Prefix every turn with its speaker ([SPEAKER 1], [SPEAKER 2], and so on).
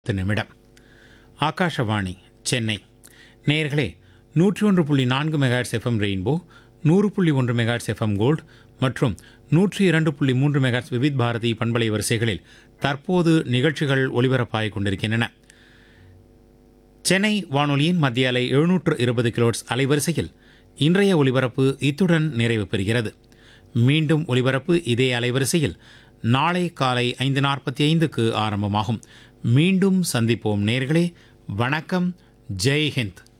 [SPEAKER 1] பத்து நிமிடம் ஆகாஷவாணி சென்னை நேயர்களே நூற்றி ஒன்று புள்ளி நான்கு மெகாட்ஸ் எஃப்எம் ரெயின்போ நூறு புள்ளி ஒன்று மெகாட்ஸ் எஃப்எம் கோல்ட் மற்றும் நூற்றி இரண்டு புள்ளி மூன்று மெகாட்ஸ் விவித் பாரதி பண்பலை வரிசைகளில் தற்போது நிகழ்ச்சிகள் ஒலிபரப்பாகிக் கொண்டிருக்கின்றன சென்னை வானொலியின் மத்திய அலை எழுநூற்று இருபது கிலோட்ஸ் அலைவரிசையில் இன்றைய ஒலிபரப்பு இத்துடன் நிறைவு பெறுகிறது மீண்டும் ஒலிபரப்பு இதே அலைவரிசையில் நாளை காலை ஐந்து நாற்பத்தி ஐந்துக்கு ஆரம்பமாகும் மீண்டும் சந்திப்போம் நேர்களே வணக்கம் ஜெய் ஹிந்த்